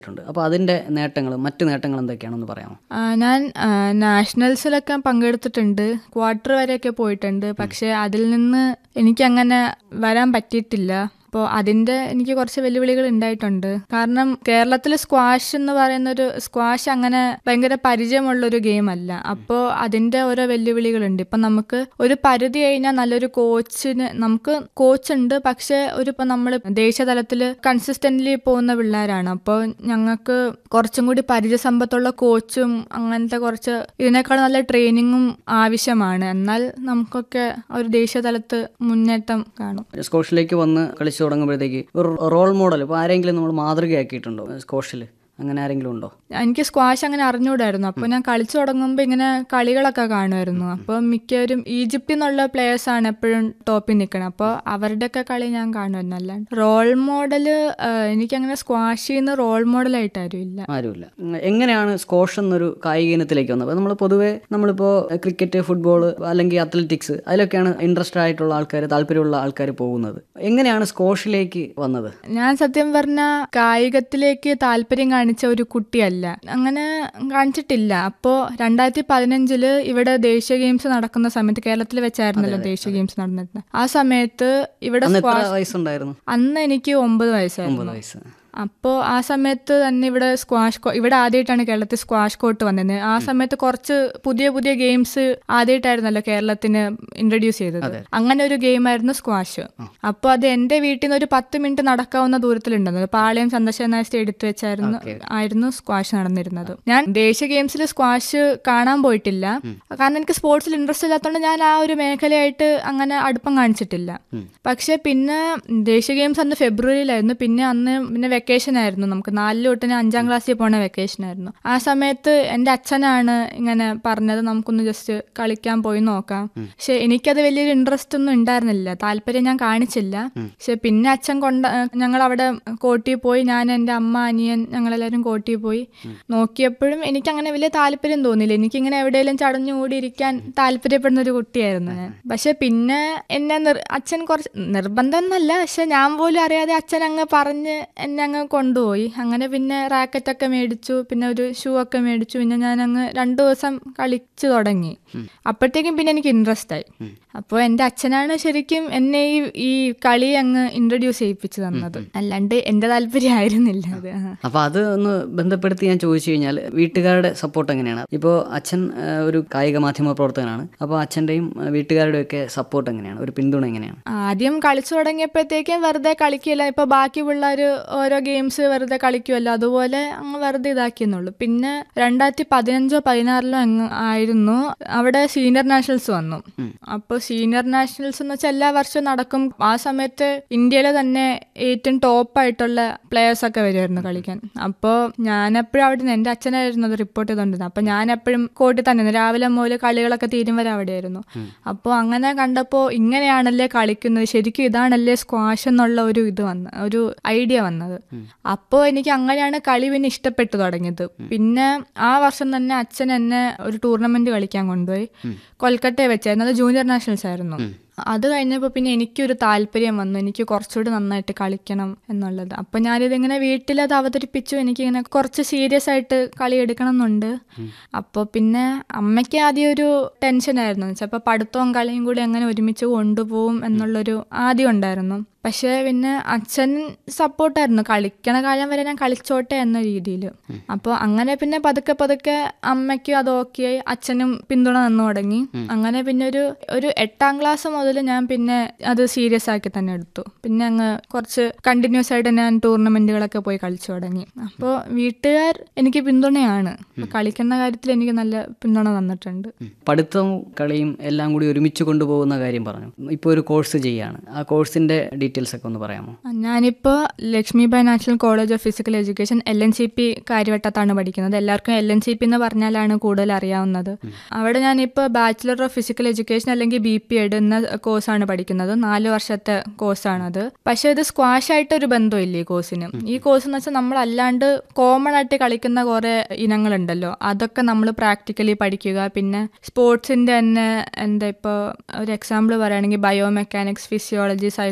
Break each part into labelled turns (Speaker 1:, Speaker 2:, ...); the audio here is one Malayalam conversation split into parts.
Speaker 1: ണ്ട് അപ്പോൾ അതിൻ്റെ നേട്ടങ്ങൾ മറ്റു നേട്ടങ്ങൾ എന്തൊക്കെയാണെന്ന് പറയാമോ
Speaker 2: ആ, ഞാൻ ആ, നാഷണൽസിലൊക്കെ പങ്കെടുത്തിട്ടുണ്ട് ക്വാർട്ടർ വരെയൊക്കെ പോയിട്ടുണ്ട് പക്ഷെ അതിൽ നിന്ന് എനിക്കങ്ങനെ വരാൻ പറ്റിയിട്ടില്ല അപ്പോൾ അതിൻ്റെ എനിക്ക് കുറച്ച് വെല്ലുവിളികൾ ഉണ്ടായിട്ടുണ്ട് കാരണം കേരളത്തിൽ സ്ക്വാഷ് എന്ന് പറയുന്ന ഒരു സ്ക്വാഷ് അങ്ങനെ ഭയങ്കര പരിചയമുള്ളൊരു ഗെയിം അല്ല അപ്പോൾ അതിൻ്റെ ഓരോ വെല്ലുവിളികളുണ്ട് ഇപ്പം നമുക്ക് ഒരു പരിധി കഴിഞ്ഞാൽ നല്ലൊരു കോച്ചിന് നമുക്ക് കോച്ച് ഉണ്ട് പക്ഷെ ഒരു ഇപ്പം നമ്മൾ ദേശീയ തലത്തിൽ കൺസിസ്റ്റൻ്റ്ലി പോകുന്ന പിള്ളേരാണ് അപ്പോൾ ഞങ്ങൾക്ക് കുറച്ചും കൂടി പരിചയസമ്പത്തുള്ള കോച്ചും അങ്ങനത്തെ കുറച്ച് ഇതിനേക്കാൾ നല്ല ട്രെയിനിങ്ങും ആവശ്യമാണ് എന്നാൽ നമുക്കൊക്കെ ഒരു ദേശീയ തലത്ത് മുന്നേറ്റം കാണും
Speaker 1: സ്കോഷിലേക്ക് വന്ന് കളിച്ചു തുടങ്ങുമ്പോഴത്തേക്ക് ഒരു റോൾ മോഡൽ ഇപ്പോൾ ആരെങ്കിലും നമ്മൾ മാതൃകയാക്കിയിട്ടുണ്ടോ സ്കോഷിൽ അങ്ങനെ ആരെങ്കിലും ഉണ്ടോ
Speaker 2: എനിക്ക് സ്ക്വാഷ് അങ്ങനെ അറിഞ്ഞൂടായിരുന്നു അപ്പോൾ ഞാൻ കളിച്ചു തുടങ്ങുമ്പോൾ ഇങ്ങനെ കളികളൊക്കെ കാണുമായിരുന്നു അപ്പോൾ മിക്കവരും ഈജിപ്തിൽ നിന്നുള്ള players ആണ് എപ്പോഴും ടോപ്പിൽ നിൽക്കണം അപ്പോൾ അവരുടെയൊക്കെ കളി ഞാൻ കാണുമായിരുന്നു അല്ലാണ്ട് റോൾ മോഡൽ എനിക്കങ്ങനെ സ്ക്വാഷിൽ നിന്ന് റോൾ മോഡലായിട്ടാരും ഇല്ല
Speaker 1: ആരുമില്ല ഉം, എങ്ങനെയാണ് സ്കോഷ് എന്നൊരു കായിക ഇനത്തിലേക്ക് വന്നത് നമ്മൾ പൊതുവേ നമ്മളിപ്പോൾ ക്രിക്കറ്റ് ഫുട്ബോൾ അല്ലെങ്കിൽ അത്ലറ്റിക്സ് അതിലൊക്കെയാണ് ഇൻട്രസ്റ്റഡ് ആയിട്ടുള്ള ആൾക്കാർ താല്പര്യമുള്ള ആൾക്കാർ പോകുന്നത് എങ്ങനെയാണ് സ്കോഷിലേക്ക് വന്നത്
Speaker 2: ഞാൻ സത്യം പറഞ്ഞ കായികത്തിലേക്ക് താല്പര്യം കാണിച്ച ഒരു കുട്ടിയല്ല അങ്ങനെ കാണിച്ചിട്ടില്ല അപ്പോൾ രണ്ടായിരത്തി പതിനഞ്ചില് ഇവിടെ ദേശീയ ഗെയിംസ് നടക്കുന്ന സമയത്ത് കേരളത്തിൽ വെച്ചായിരുന്നല്ലോ ദേശീയ ഗെയിംസ് നടന്നിരുന്നത് ആ സമയത്ത് ഇവിടെ
Speaker 1: അന്ന് എത്ര
Speaker 2: സ്ക്വാഷ്
Speaker 1: വയസ്സുണ്ടായിരുന്നു
Speaker 2: അന്ന് എനിക്ക് ഒമ്പത് വയസ്സായിരുന്നു
Speaker 1: ഒമ്പത് വയസ്സ്
Speaker 2: അപ്പോൾ ആ സമയത്ത് തന്നെ ഇവിടെ സ്ക്വാഷ് കോ- ഇവിടെ ആദ്യമായിട്ടാണ് കേരളത്തിൽ സ്ക്വാഷ് കോർട്ട് വന്നത് ആ സമയത്ത് കുറച്ച് പുതിയ പുതിയ ഗെയിംസ് ആദ്യമായിട്ടായിരുന്നല്ലോ കേരളത്തിന് ഇൻട്രൊഡ്യൂസ് ചെയ്തത് അങ്ങനെ ഒരു ഗെയിമായിരുന്നു സ്ക്വാഷ് അപ്പോൾ അത് എൻ്റെ വീട്ടിൽ നിന്ന് ഒരു പത്ത് മിനിറ്റ് നടക്കാവുന്ന ദൂരത്തിലുണ്ടെന്നത് പാളയം ചന്ദ്രശേഖരനായ സ്റ്റേഡിയത്തിൽ വെച്ചായിരുന്നു ആയിരുന്നു സ്ക്വാഷ് നടന്നിരുന്നത് ഞാൻ ദേശീയ ഗെയിംസിൽ സ്ക്വാഷ് കാണാൻ പോയിട്ടില്ല കാരണം എനിക്ക് സ്പോർട്സിൽ ഇൻട്രസ്റ്റ് ഇല്ലാത്തതുകൊണ്ട് ഞാൻ ആ ഒരു മേഖലയായിട്ട് അങ്ങനെ അടുപ്പം കാണിച്ചിട്ടില്ല പക്ഷെ പിന്നെ ദേശീയ ഗെയിംസ് അന്ന് ഫെബ്രുവരിയിലായിരുന്നു പിന്നെ അന്ന് പിന്നെ വെക്കേഷൻ ആയിരുന്നു നമുക്ക് നാലിൽ തൊട്ട് അഞ്ചാം ക്ലാസ്സിൽ പോണ വെക്കേഷൻ ആയിരുന്നു ആ സമയത്ത് എൻ്റെ അച്ഛനാണ് ഇങ്ങനെ പറഞ്ഞത് നമുക്കൊന്ന് ജസ്റ്റ് കളിക്കാൻ പോയി നോക്കാം പക്ഷെ എനിക്കത് വലിയൊരു ഇൻട്രസ്റ്റ് ഒന്നും ഉണ്ടായിരുന്നില്ല താല്പര്യം ഞാൻ കാണിച്ചില്ല പക്ഷെ പിന്നെ അച്ഛൻ കൊണ്ട ഞങ്ങൾ അവിടെ കോട്ടിയിൽ പോയി ഞാൻ എൻ്റെ അമ്മ അനിയൻ ഞങ്ങളെല്ലാവരും കോട്ടിയിൽ പോയി നോക്കിയപ്പോഴും എനിക്കങ്ങനെ വലിയ താല്പര്യം തോന്നിയില്ല എനിക്കിങ്ങനെ എവിടെയെങ്കിലും ചടഞ്ഞു കൂടി ഇരിക്കാൻ താല്പര്യപ്പെടുന്ന ഒരു കുട്ടിയായിരുന്നു ഞാൻ പക്ഷെ പിന്നെ എന്നെ നിർ- അച്ഛൻ കുറച്ച് നിർബന്ധം എന്നല്ല പക്ഷെ ഞാൻ പോലും അറിയാതെ അച്ഛൻ അങ്ങ് പറഞ്ഞ് എന്നെ അങ്ങ് കൊണ്ടുപോയി അങ്ങനെ പിന്നെ റാക്കറ്റൊക്കെ മേടിച്ചു പിന്നെ ഒരു ഷൂ ഒക്കെ മേടിച്ചു പിന്നെ ഞാൻ അങ്ങ് രണ്ടു ദിവസം കളിച്ചു തുടങ്ങി അപ്പോഴത്തേക്കും പിന്നെ എനിക്ക് ഇൻട്രസ്റ്റ് ആയി അപ്പോൾ എൻ്റെ അച്ഛനാണ് ശരിക്കും എന്നെ ഈ ഈ കളി അങ്ങ് ഇൻട്രൊഡ്യൂസ് ചെയ്യിപ്പിച്ചു തന്നത് അല്ലാണ്ട് എൻ്റെ താല്പര്യമായിരുന്നില്ല അത് ആ.
Speaker 1: അപ്പോൾ അത് ഒന്ന് ബന്ധപ്പെടുത്തി ഞാൻ ചോദിച്ചു കഴിഞ്ഞാൽ വീട്ടുകാരുടെ സപ്പോർട്ട് എങ്ങനെയാണ് ഇപ്പോൾ അച്ഛൻ ആ, ഒരു കായിക മാധ്യമ പ്രവർത്തകനാണ് അപ്പോൾ അച്ഛൻ്റെയും ആ, വീട്ടുകാരുടെയും ഒക്കെ സപ്പോർട്ട് എങ്ങനെയാണ് ഒരു പിന്തുണ എങ്ങനെയാണ്
Speaker 2: ആദ്യം കളിച്ചു തുടങ്ങിയപ്പോഴത്തേക്കും വെറുതെ കളിക്കില്ല ഇപ്പൊ ബാക്കി പിള്ളേർ ഓരോ ഗെയിംസ് വെറുതെ കളിക്കുമല്ലോ അതുപോലെ അങ്ങ് വെറുതെ ഇതാക്കിയെന്നുള്ളൂ പിന്നെ രണ്ടായിരത്തി പതിനഞ്ചോ പതിനാറിലോ അങ്ങ് ആയിരുന്നു അവിടെ സീനിയർ നാഷണൽസ് വന്നു അപ്പോൾ സീനിയർ നാഷണൽസ് എന്ന് വെച്ചാൽ എല്ലാ വർഷവും നടക്കും ആ സമയത്ത് ഇന്ത്യയിലെ തന്നെ ഏറ്റവും ടോപ്പ് ആയിട്ടുള്ള പ്ലേയേഴ്സ് ഒക്കെ വരുമായിരുന്നു കളിക്കാൻ അപ്പോൾ ഞാനെപ്പോഴും അവിടെ നിന്ന് എൻ്റെ അച്ഛനായിരുന്നു അത് റിപ്പോർട്ട് ചെയ്തുകൊണ്ടിരുന്നത് അപ്പോൾ ഞാൻ എപ്പോഴും കോട്ടിൽ തന്നെ രാവിലെ മുതൽ കളികളൊക്കെ തീരും വരെ അവിടെയായിരുന്നു അപ്പോൾ അങ്ങനെ കണ്ടപ്പോൾ ഇങ്ങനെയാണല്ലേ കളിക്കുന്നത് ശരിക്കും ഇതാണല്ലേ സ്ക്വാഷ് എന്നുള്ള ഒരു ഇത് വന്ന ഒരു ഐഡിയ വന്നത് അപ്പോൾ എനിക്ക് അങ്ങനെയാണ് കളി പിന്നെ ഇഷ്ടപ്പെട്ടു തുടങ്ങിയത് പിന്നെ ആ വർഷം തന്നെ അച്ഛൻ എന്നെ ഒരു ടൂർണമെന്റ് കളിക്കാൻ കൊണ്ടുപോയി കൊൽക്കട്ടയെ വെച്ചായിരുന്നു അത് ജൂനിയർ നാഷണൽസ് ആയിരുന്നു അത് കഴിഞ്ഞപ്പോൾ പിന്നെ എനിക്കൊരു താല്പര്യം വന്നു എനിക്ക് കുറച്ചുകൂടി നന്നായിട്ട് കളിക്കണം എന്നുള്ളത് അപ്പം ഞാനിതിങ്ങനെ വീട്ടിലത് അവതരിപ്പിച്ചു എനിക്കിങ്ങനെ കുറച്ച് സീരിയസ് ആയിട്ട് കളി എടുക്കണം എന്നുണ്ട് അപ്പോൾ പിന്നെ അമ്മയ്ക്ക് ആദ്യം ഒരു ടെൻഷനായിരുന്നു വെച്ചാൽ അപ്പോൾ പഠിത്തവും കളിയും കൂടി എങ്ങനെ ഒരുമിച്ച് കൊണ്ടുപോകും എന്നുള്ളൊരു ആദ്യം ഉണ്ടായിരുന്നു പക്ഷേ പിന്നെ അച്ഛൻ സപ്പോർട്ടായിരുന്നു കളിക്കണ കാലം വരെ ഞാൻ കളിച്ചോട്ടെ എന്ന രീതിയിൽ അപ്പോൾ അങ്ങനെ പിന്നെ പതുക്കെ പതുക്കെ അമ്മയ്ക്കും അത് ഓക്കെ ആയി അച്ഛനും പിന്തുണ തന്നു തുടങ്ങി അങ്ങനെ പിന്നെ ഒരു ഒരു എട്ടാം ക്ലാസ് മുതൽ ഞാൻ പിന്നെ അത് സീരിയസ് ആക്കി തന്നെ എടുത്തു പിന്നെ അങ്ങ് കുറച്ച് കണ്ടിന്യൂസ് ആയിട്ട് ഞാൻ ടൂർണമെന്റുകളൊക്കെ പോയി കളിച്ചു തുടങ്ങി അപ്പോൾ വീട്ടുകാർ എനിക്ക് പിന്തുണയാണ് അപ്പൊ കളിക്കുന്ന കാര്യത്തിൽ എനിക്ക് നല്ല പിന്തുണ തന്നിട്ടുണ്ട്
Speaker 1: പഠിത്തവും കളിയും എല്ലാം കൂടി ഒരുമിച്ച് കൊണ്ടുപോകുന്ന കാര്യം പറഞ്ഞു ഇപ്പോൾ ഒരു കോഴ്സ് ചെയ്യാണ് ആ കോഴ്സിൻ്റെ ഡീറ്റെയിൽസ് ഒക്കെ ഒന്ന് പറയാമോ
Speaker 2: ഞാനിപ്പോൾ Lakshmibai national college of physical education L N C P കാര്യവട്ടത്താണ് പഠിക്കുന്നത് എല്ലാവർക്കും എൽ എൻ സി പി എന്ന് പറഞ്ഞാലാണ് കൂടുതൽ അറിയാവുന്നത് അവിടെ ഞാനിപ്പോൾ ബാച്ചിലർ ഓഫ് ഫിസിക്കൽ എഡ്യൂക്കേഷൻ അല്ലെങ്കിൽ ബി പി എഡ് എന്ന കോഴ്സാണ് പഠിക്കുന്നത് നാല് വർഷത്തെ കോഴ്സാണത് പക്ഷേ ഇത് സ്ക്വാഷ് ആയിട്ട് ഒരു ബന്ധമില്ല ഈ കോഴ്സിന് ഈ കോഴ്സ് എന്ന് വെച്ചാൽ നമ്മൾ അല്ലാണ്ട് കോമൺ ആയിട്ട് കളിക്കുന്ന കുറേ ഇനങ്ങളുണ്ടല്ലോ അതൊക്കെ നമ്മൾ പ്രാക്ടിക്കലി പഠിക്കുക പിന്നെ സ്പോർട്സിന്റെ തന്നെ എന്താ ഇപ്പോൾ ഒരു എക്സാമ്പിൾ പറയുകയാണെങ്കിൽ ബയോ മെക്കാനിക്സ് ഫിസിയോളജി സൈക്കോളജി അങ്ങനെ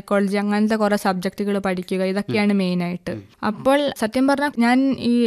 Speaker 2: അങ്ങനത്തെ കുറെ സബ്ജക്റ്റുകൾ പഠിക്കുക ഇതൊക്കെയാണ് മെയിൻ ആയിട്ട് അപ്പോൾ സത്യം പറഞ്ഞാൽ ഞാൻ ഈ